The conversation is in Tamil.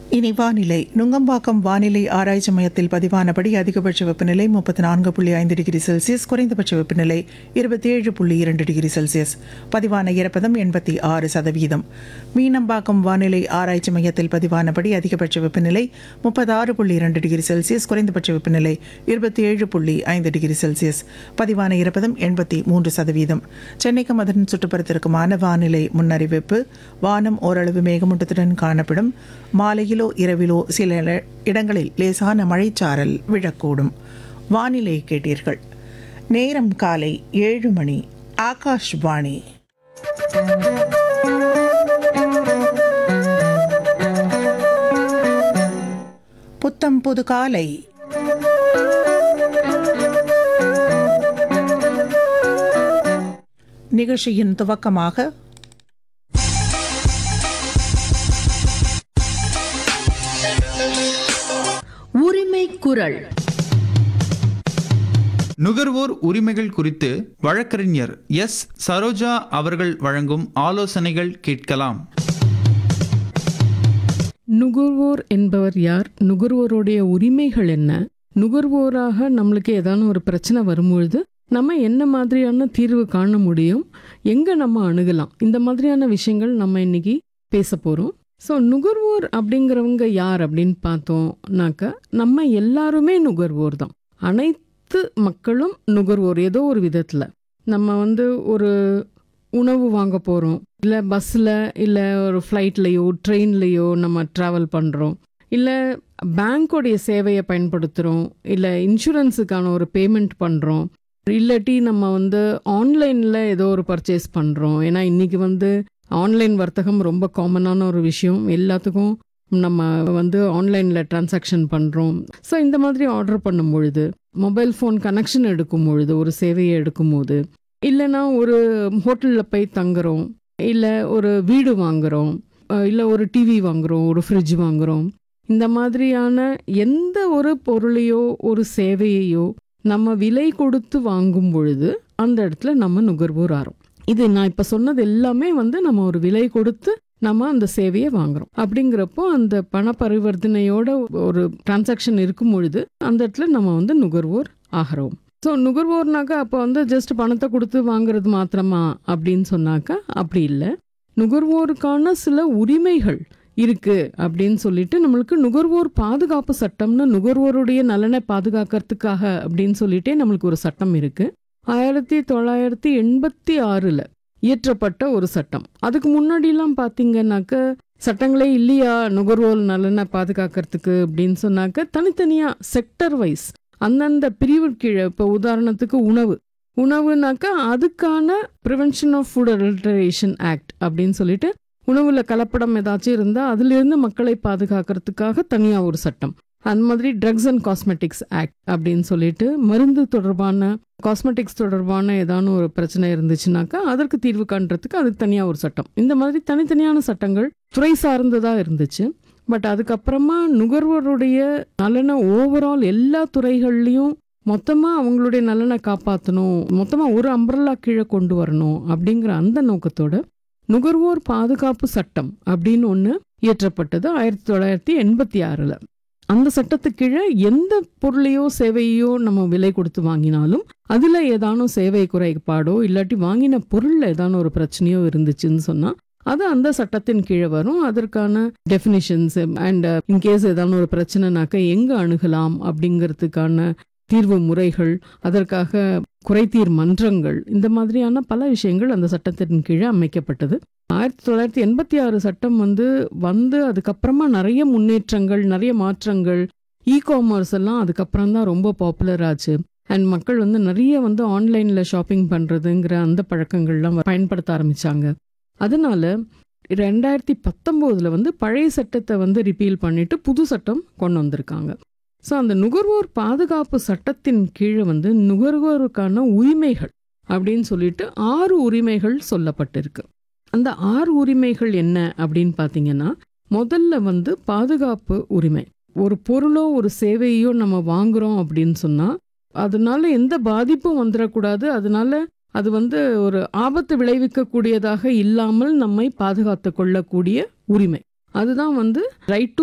இனி வானிலை நுங்கம்பாக்கம் வானிலை ஆராய்ச்சி மையத்தில் பதிவானபடி அதிகபட்ச வெப்பநிலை முப்பத்தி நான்கு புள்ளி ஐந்து டிகிரி செல்சியஸ் குறைந்தபட்ச வெப்பநிலை இருபத்தி ஏழு புள்ளி இரண்டு டிகிரி செல்சியஸ் பதிவான ஈரப்பதம் எண்பத்தி ஆறு சதவீதம் மீனம்பாக்கம் வானிலை ஆராய்ச்சி மையத்தில் பதிவானபடி அதிகபட்ச வெப்பநிலை முப்பத்தாறு புள்ளி இரண்டு டிகிரி செல்சியஸ் குறைந்தபட்ச வெப்பநிலை இருபத்தி ஏழு புள்ளி ஐந்து டிகிரி செல்சியஸ் பதிவான ஈரப்பதம் எண்பத்தி மூன்று சதவீதம் சென்னைக்கும் அதன் சுற்றுப்புறத்திற்குமான வானிலை முன்னறிவிப்பு வானம் ஓரளவு மேகமூட்டத்துடன் காணப்படும் மாலையிலோ இரவிலோ சில இட- இடங்களில் லேசான மழைச்சாரல் விழக்கூடும் வானிலை கேட்டீர்கள் நேரம் காலை ஏழு மணி ஆகாஷ்வாணி புத்தம் புது காலை நிகழ்ச்சியின் துவக்கமாக உரிமை குரல் நுகர்வோர் உரிமைகள் குறித்து வழக்கறிஞர் எஸ் சரோஜா அவர்கள் வழங்கும் ஆலோசனைகள் கேட்கலாம் நுகர்வோர் என்பவர் யார் நுகர்வோருடைய உரிமைகள் என்ன நுகர்வோராக நம்மளுக்கு ஏதான ஒரு பிரச்சனை வரும்பொழுது நம்ம என்ன மாதிரியான தீர்வு காண முடியும் எங்க நம்ம அணுகலாம் இந்த மாதிரியான விஷயங்கள் நம்ம இன்னைக்கு பேச போறோம் ஸோ நுகர்வோர் அப்படிங்கிறவங்க யார் அப்படின்னு பார்த்தோம்னாக்க நம்ம எல்லாருமே நுகர்வோர் தான் அனைத்து மக்களும் நுகர்வோர் ஏதோ ஒரு விதத்துல நம்ம வந்து ஒரு உணவு வாங்க போகிறோம் இல்லை பஸ்ஸில் இல்லை ஒரு ஃப்ளைட்லேயோ ட்ரெயின்லேயோ நம்ம ட்ராவல் பண்ணுறோம் இல்லை பேங்க்கோடைய சேவையை பயன்படுத்துகிறோம் இல்லை இன்சூரன்ஸுக்கான ஒரு பேமெண்ட் பண்ணுறோம் இல்லாட்டி நம்ம வந்து ஆன்லைனில் ஏதோ ஒரு பர்ச்சேஸ் பண்ணுறோம் ஏன்னா இன்றைக்கி வந்து ஆன்லைன் வர்த்தகம் ரொம்ப காமனான ஒரு விஷயம் எல்லாத்துக்கும் நம்ம வந்து ஆன்லைனில் டிரான்சாக்ஷன் பண்ணுறோம் ஸோ இந்த மாதிரி ஆர்டர் பண்ணும் பொழுது மொபைல் ஃபோன் கனெக்ஷன் எடுக்கும் பொழுது ஒரு சேவையை எடுக்கும்போது இல்லைன்னா ஒரு ஹோட்டலில் போய் தங்குறோம் இல்லை ஒரு வீடு வாங்குறோம் இல்லை ஒரு டிவி வாங்குறோம் ஒரு ஃப்ரிட்ஜ் வாங்குறோம் இந்த மாதிரியான எந்த ஒரு பொருளையோ ஒரு சேவையையோ நம்ம விலை கொடுத்து வாங்கும் பொழுது அந்த இடத்துல நம்ம நுகர்வோர் ஆறோம் இது நான் இப்போ சொன்னது எல்லாமே வந்து நம்ம ஒரு விலை கொடுத்து நம்ம அந்த சேவையை வாங்குறோம் அப்படிங்கிறப்போ அந்த பண பரிவர்த்தனையோட ஒரு டிரான்சாக்ஷன் இருக்கும் பொழுது அந்த இடத்துல நம்ம வந்து நுகர்வோர் ஆகிறோம் ஸோ நுகர்வோர்னாக்கா அப்போ வந்து ஜஸ்ட் பணத்தை கொடுத்து வாங்குறது மாத்திரமா அப்படின்னு சொன்னாக்கா அப்படி இல்லை நுகர்வோருக்கான சில உரிமைகள் இருக்கு அப்படின்னு சொல்லிட்டு நம்மளுக்கு நுகர்வோர் பாதுகாப்பு சட்டம்னு நுகர்வோருடைய நலனை பாதுகாக்கிறதுக்காக அப்படின்னு சொல்லிட்டே நம்மளுக்கு ஒரு சட்டம் இருக்கு ஆயிரத்தி தொள்ளாயிரத்தி எண்பத்தி ஆறுல இயற்றப்பட்ட ஒரு சட்டம் அதுக்கு முன்னாடிலாம் பார்த்தீங்கன்னாக்க சட்டங்களே இல்லையா நுகர்வோர் நலனை பாதுகாக்கிறதுக்கு அப்படின்னு சொன்னாக்க தனித்தனியா செக்டர் வைஸ் அந்தந்த பிரிவு கீழே இப்போ உதாரணத்துக்கு உணவு உணவுனாக்கா அதுக்கான prevention of food adulteration act அப்படின்னு சொல்லிட்டு உணவுல கலப்படம் ஏதாச்சும் இருந்தால் அதிலிருந்து மக்களை பாதுகாக்கிறதுக்காக தனியாக ஒரு சட்டம் அந்த மாதிரி ட்ரக்ஸ் அண்ட் காஸ்மெட்டிக்ஸ் ஆக்ட் அப்படின்னு சொல்லிட்டு மருந்து தொடர்பான காஸ்மெட்டிக்ஸ் தொடர்பான ஏதான ஒரு பிரச்சனை இருந்துச்சுனாக்கா அதற்கு தீர்வு காண்றதுக்கு அதுக்கு தனியாக ஒரு சட்டம் இந்த மாதிரி தனித்தனியான சட்டங்கள் துறை சார்ந்ததாக இருந்துச்சு பட் அதுக்கப்புறமா நுகர்வோருடைய நலனை ஓவரால் எல்லா துறைகள்லையும் மொத்தமாக அவங்களுடைய நலனை காப்பாற்றணும் மொத்தமாக ஒரு அம்பரல்லா கீழே கொண்டு வரணும் அப்படிங்கிற அந்த நோக்கத்தோட நுகர்வோர் பாதுகாப்பு சட்டம் அப்படின்னு ஒன்று இயற்றப்பட்டது ஆயிரத்தி தொள்ளாயிரத்தி எண்பத்தி ஆறில் அந்த சட்டத்துக்கு கீழே எந்த பொருளையோ சேவையோ நம்ம விலை கொடுத்து வாங்கினாலும் அதில் ஏதானும் சேவை குறைபாடோ இல்லாட்டி வாங்கின பொருளில் ஏதான ஒரு பிரச்சனையோ இருந்துச்சுன்னு சொன்னால் அது அந்த சட்டத்தின் கீழே வரும் அதற்கான டெஃபினிஷன்ஸ் அண்ட் இன்கேஸ் ஏதான ஒரு பிரச்சனைனாக்க எங்கே அணுகலாம் அப்படிங்கிறதுக்கான தீர்வு முறைகள் அதற்காக குறைதீர் மன்றங்கள் இந்த மாதிரியான பல விஷயங்கள் அந்த சட்டத்தின் கீழே அமைக்கப்பட்டது ஆயிரத்தி தொள்ளாயிரத்தி எண்பத்தி ஆறு சட்டம் வந்து வந்து அதுக்கப்புறமா நிறைய முன்னேற்றங்கள் நிறைய மாற்றங்கள் இ காமர்ஸ் எல்லாம் அதுக்கப்புறம் தான் ரொம்ப பாப்புலர் ஆச்சு அண்ட் மக்கள் வந்து நிறைய வந்து ஆன்லைனில் ஷாப்பிங் பண்ணுறதுங்கிற அந்த பழக்கங்கள்லாம் பயன்படுத்த ஆரம்பிச்சாங்க அதனால ரெண்டாயிரத்தி பத்தொம்போதில் வந்து பழைய சட்டத்தை வந்து ரிப்பீல் பண்ணிட்டு புது சட்டம் கொண்டு வந்திருக்காங்க ஸோ அந்த நுகர்வோர் பாதுகாப்பு சட்டத்தின் கீழே வந்து நுகர்வோருக்கான உரிமைகள் அப்படின்னு சொல்லிட்டு ஆறு உரிமைகள் சொல்லப்பட்டிருக்கு அந்த ஆறு உரிமைகள் என்ன அப்படின்னு பார்த்தீங்கன்னா முதல்ல வந்து பாதுகாப்பு உரிமை ஒரு பொருளோ ஒரு சேவையோ நம்ம வாங்குறோம் அப்படின்னு சொன்னால் அதனால எந்த பாதிப்பும் வந்துடக்கூடாது அதனால அது வந்து ஒரு ஆபத்து விளைவிக்கக்கூடியதாக இல்லாமல் நம்மை பாதுகாத்து கொள்ளக்கூடிய உரிமை அதுதான் வந்து ரைட் டு